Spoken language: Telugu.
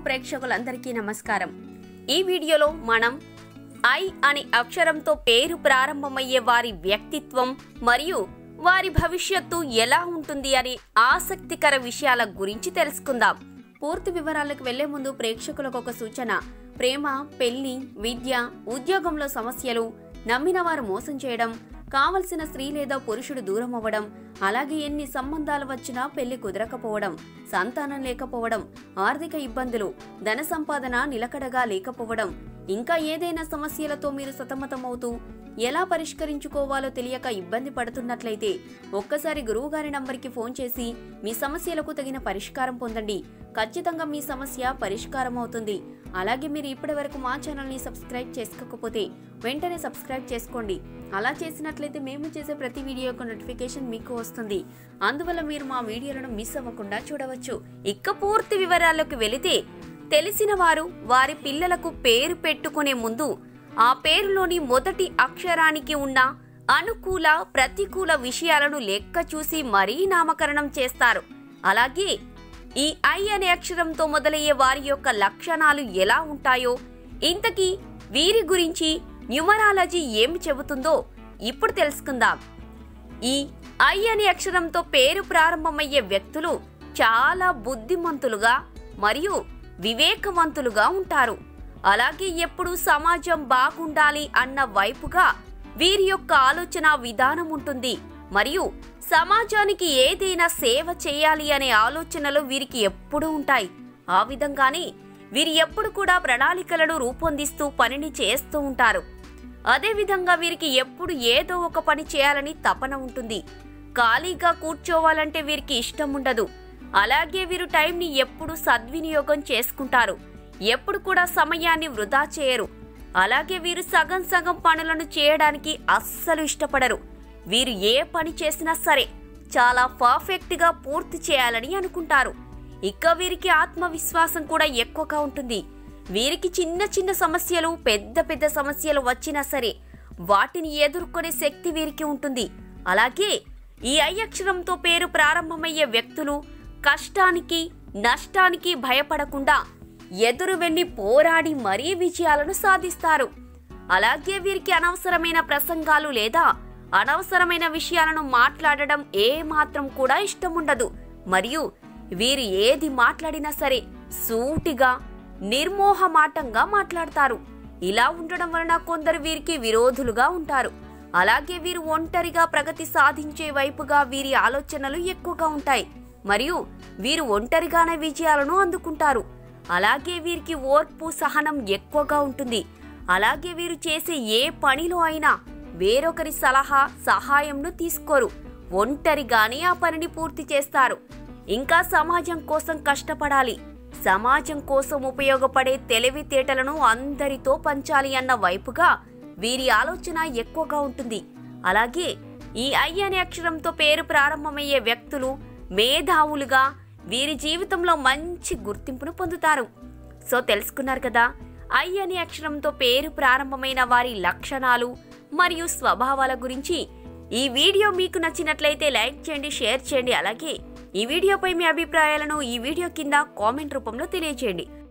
ప్రేక్షకులందరికీ నమస్కారం ఈ వీడియోలో మనం ఐ అనే అక్షరంతో పేరు ప్రారంభమయ్యే వారి వ్యక్తిత్వం మరియు వారి భవిష్యత్తు ఎలా ఉంటుంది అనే ఆసక్తికర విషయాల గురించి తెలుసుకుందాం పూర్తి వివరాలకు వెళ్లే ముందు ప్రేక్షకులకు ఒక సూచన ప్రేమ పెళ్లి విద్య ఉద్యోగంలో సమస్యలు నమ్మిన వారు మోసం చేయడం కావలసిన స్త్రీ లేదా పురుషుడు దూరం అవ్వడం అలాగే ఎన్ని సంబంధాలు వచ్చినా పెళ్లి కుదరకపోవడం సంతానం లేకపోవడం ఆర్థిక ఇబ్బందులు ధన సంపాదన నిలకడగా లేకపోవడం ఇంకా ఏదైనా సమస్యలతో మీరు సతమతమవుతూ ఎలా పరిష్కరించుకోవాలో తెలియక ఇబ్బంది పడుతున్నట్లయితే ఒక్కసారి గురువుగారి నంబర్కి ఫోన్ చేసి మీ సమస్యలకు తగిన పరిష్కారం పొందండి ఖచ్చితంగా మీ సమస్య పరిష్కారం అవుతుంది అలాగే మీరు ఇప్పటి వరకు మా ఛానల్ని సబ్స్క్రైబ్ చేసుకోకపోతే వెంటనే సబ్స్క్రైబ్ చేసుకోండి అలా చేసినట్లయితే మేము చేసే ప్రతి వీడియో యొక్క నోటిఫికేషన్ మీకు వస్తుంది అందువల్ల మీరు మా వీడియోలను మిస్ అవ్వకుండా చూడవచ్చు ఇక పూర్తి వివరాల్లోకి వెళితే తెలిసిన వారు వారి పిల్లలకు పేరు పెట్టుకునే ముందు ఆ పేరులోని మొదటి అక్షరానికి ఉన్న అనుకూల ప్రతికూల విషయాలను లెక్క చూసి మరీ నామకరణం చేస్తారు అలాగే ఈ ఐ అనే అక్షరంతో మొదలయ్యే వారి యొక్క లక్షణాలు ఎలా ఉంటాయో ఇంతకీ వీరి గురించి న్యూమరాలజీ ఏమి చెబుతుందో ఇప్పుడు తెలుసుకుందాం ఈ ఐ అనే అక్షరంతో పేరు ప్రారంభమయ్యే వ్యక్తులు చాలా బుద్ధిమంతులుగా మరియు వివేకవంతులుగా ఉంటారు అలాగే ఎప్పుడు సమాజం బాగుండాలి అన్న వైపుగా వీరి యొక్క ఆలోచన విధానం ఉంటుంది మరియు సమాజానికి ఏదైనా సేవ చేయాలి అనే ఆలోచనలు వీరికి ఎప్పుడూ ఉంటాయి ఆ విధంగానే వీరు ఎప్పుడు కూడా ప్రణాళికలను రూపొందిస్తూ పనిని చేస్తూ ఉంటారు అదే విధంగా వీరికి ఎప్పుడు ఏదో ఒక పని చేయాలని తపన ఉంటుంది ఖాళీగా కూర్చోవాలంటే వీరికి ఇష్టం ఉండదు అలాగే వీరు టైంని ఎప్పుడు సద్వినియోగం చేసుకుంటారు ఎప్పుడు కూడా సమయాన్ని వృధా చేయరు అలాగే వీరు సగం సగం పనులను చేయడానికి అస్సలు ఇష్టపడరు వీరు ఏ పని చేసినా సరే చాలా పర్ఫెక్ట్ గా పూర్తి చేయాలని అనుకుంటారు ఇక వీరికి ఆత్మవిశ్వాసం కూడా ఎక్కువగా ఉంటుంది వీరికి చిన్న చిన్న సమస్యలు పెద్ద పెద్ద సమస్యలు వచ్చినా సరే వాటిని ఎదుర్కొనే శక్తి వీరికి ఉంటుంది అలాగే ఈ ఐ అక్షరంతో పేరు ప్రారంభమయ్యే వ్యక్తులు కష్టానికి నష్టానికి భయపడకుండా ఎదురు వెళ్లి పోరాడి మరీ విజయాలను సాధిస్తారు అలాగే వీరికి అనవసరమైన ప్రసంగాలు లేదా అనవసరమైన విషయాలను మాట్లాడడం ఏ మాత్రం కూడా ఇష్టం ఉండదు మరియు వీరు ఏది మాట్లాడినా సరే సూటిగా నిర్మోహమాటంగా మాట్లాడతారు ఇలా ఉండడం వలన కొందరు వీరికి విరోధులుగా ఉంటారు అలాగే వీరు ఒంటరిగా ప్రగతి సాధించే వైపుగా వీరి ఆలోచనలు ఎక్కువగా ఉంటాయి మరియు వీరు ఒంటరిగానే విజయాలను అందుకుంటారు అలాగే వీరికి ఓర్పు సహనం ఎక్కువగా ఉంటుంది అలాగే వీరు చేసే ఏ పనిలో అయినా వేరొకరి సలహా సహాయంను తీసుకోరు ఒంటరిగానే ఆ పనిని పూర్తి చేస్తారు ఇంకా సమాజం కోసం కష్టపడాలి సమాజం కోసం ఉపయోగపడే తెలివితేటలను అందరితో పంచాలి అన్న వైపుగా వీరి ఆలోచన ఎక్కువగా ఉంటుంది అలాగే ఈ ఐ అనే అక్షరంతో పేరు ప్రారంభమయ్యే వ్యక్తులు మేధావులుగా వీరి జీవితంలో మంచి గుర్తింపును పొందుతారు సో తెలుసుకున్నారు కదా ఐ అనే అక్షరంతో పేరు ప్రారంభమైన వారి లక్షణాలు మరియు స్వభావాల గురించి ఈ వీడియో మీకు నచ్చినట్లయితే లైక్ చేయండి షేర్ చేయండి అలాగే ఈ వీడియోపై మీ అభిప్రాయాలను ఈ వీడియో కింద కామెంట్ రూపంలో తెలియజేయండి